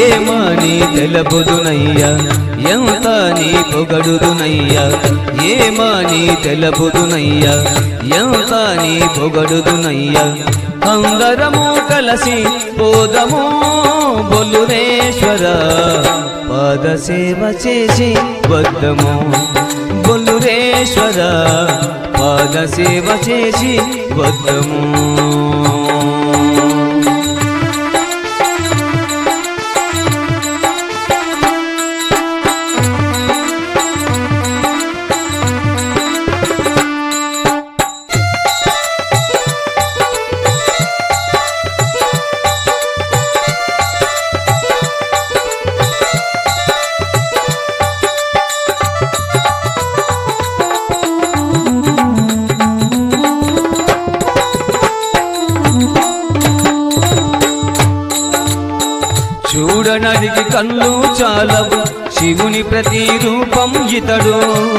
ఏమని తెలపుదునయ్యా ఎంత నీ పొగడుదునయ్యా ఏమని తెలపుదునయ్యా ఎంత నీ పొగడుదునయ్యా అందరము కలసి పోదము బొల్లురేశ్వర పాద సేవ చేసి వద్దము బొల్లురేశ్వర పాద సేవ చేసి వద్దము చూడడానికి కళ్ళు చాలవు శివుని ప్రతి రూపం ఇతడు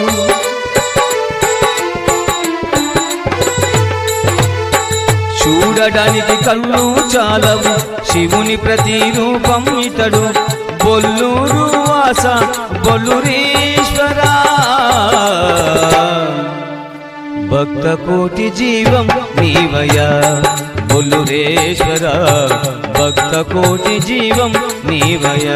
చూడడానికి కళ్ళు చాలవు శివుని ప్రతి రూపం ఇతడు బొల్లూరు వాస బొల్లురీశ్వరా భక్త కోటి జీవం నీవయా బొల్లురేశ్వర భక్త కోటి జీవం నీవయా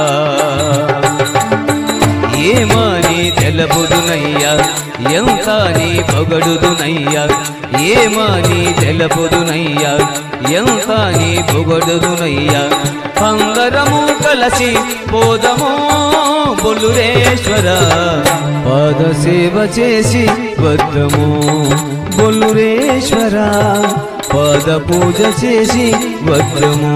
ఏమని తెలపుదునయ్యా ఎంత నీ పొగడుదునయ్యా ఏమని తెలపుదునయ్యా ఎంత నీ పొగడుదునయ్యా అందరము కలిసి పోదము బొల్లురేశ్వర పాద సేవ చేసి వద్దము బొల్లురేశ్వర పాద పూజ చేసి వద్దము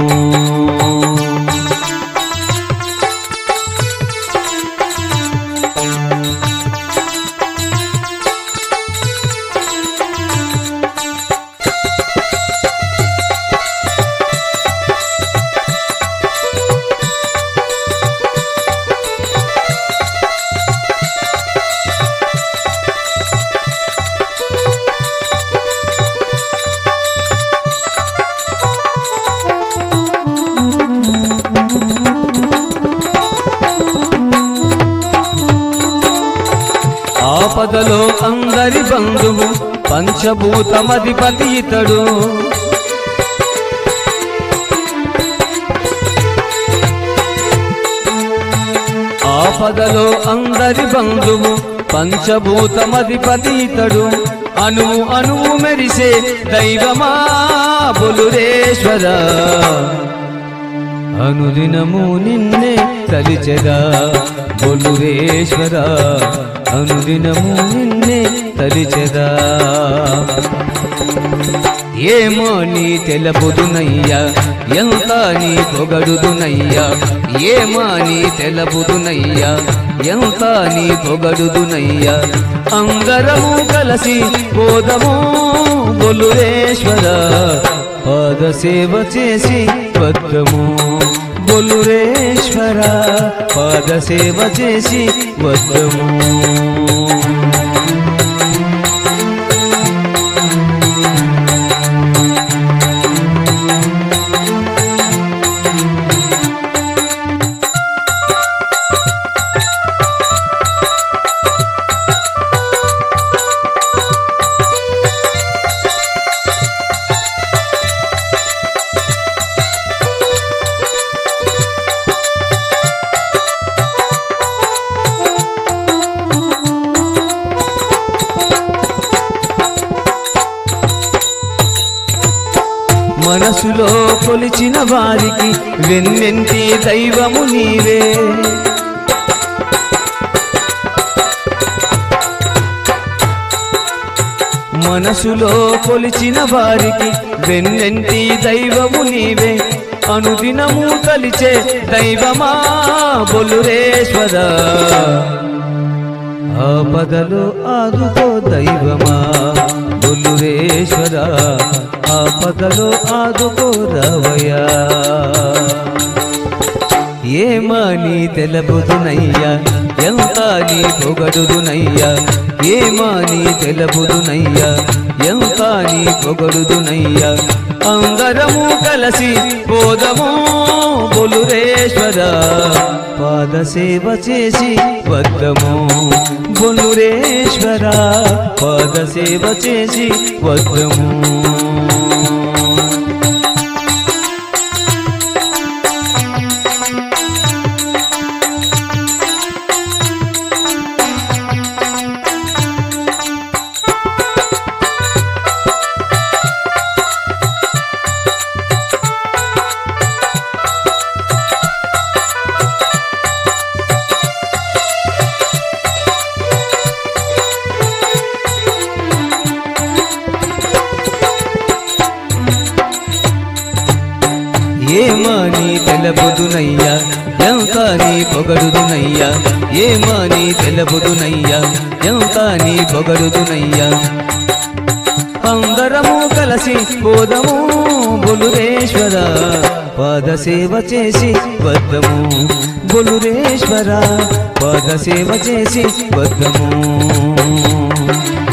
ఆపదలో అందరి బంధువు పంచభూతమధిపతి ఇతడు ఆపదలో అందరి బంధువు పంచభూతమధిపతి ఇతడు అణువు అణువు మెరిసే దైవమా బొలురేశ్వర అనుదినము నిన్నే తలిచెదా బొలురేశ్వర అనుదినము నిన్నే తలిచెదా ఏమో నీ తెలపుదునయ్యా ఎంత నీ పొగడుదునయ్యా ఏమో నీ తెలపుదునయ్యా ఎంత నీ పొగడుదునయ్యా అందరము కలిసి పోదము బొలురేశ్వర పాద సేవ చేసి వద్దము బొలురేశ్వర పాద సేవ చేసి వద్దము మనసులో కొలిచిన వారికి వెన్నెంటి దైవము నీవే మనసులో కొలిచిన వారికి వెన్నెంటి దైవము నీవే అనుదినము కలిచే దైవమా బొలురేశ్వర ఆపదలో ఆదుకో దైవమా బొల్లురేశ్వర ఆపదలో ఆదుకో రవయా ఏమని తెలుపుదునయ్యా ఎంత నీ పొగడుదునయ్యా ఏమని తెలుపుదునయ్యా ఎంత నీ పొగడుదునయ్యా అందరము కలిసి పోదము బొలురేశ్వర పాద సేవ చేసి వద్దము బొలురేశ్వర పాద సేవ చేసి వద్దము ఏమని తెలబుదునయ్యా ఎంత నీ పొగడుదునయ్యా ఏమని తెలబుదునయ్యా ఎంత నీ పొగడుదునయ్యా అందరము కలిసి పోదము బొలురేశ్వర పాద సేవ చేసి వద్దము బొలురేశ్వర పాద సేవ చేసి వద్దము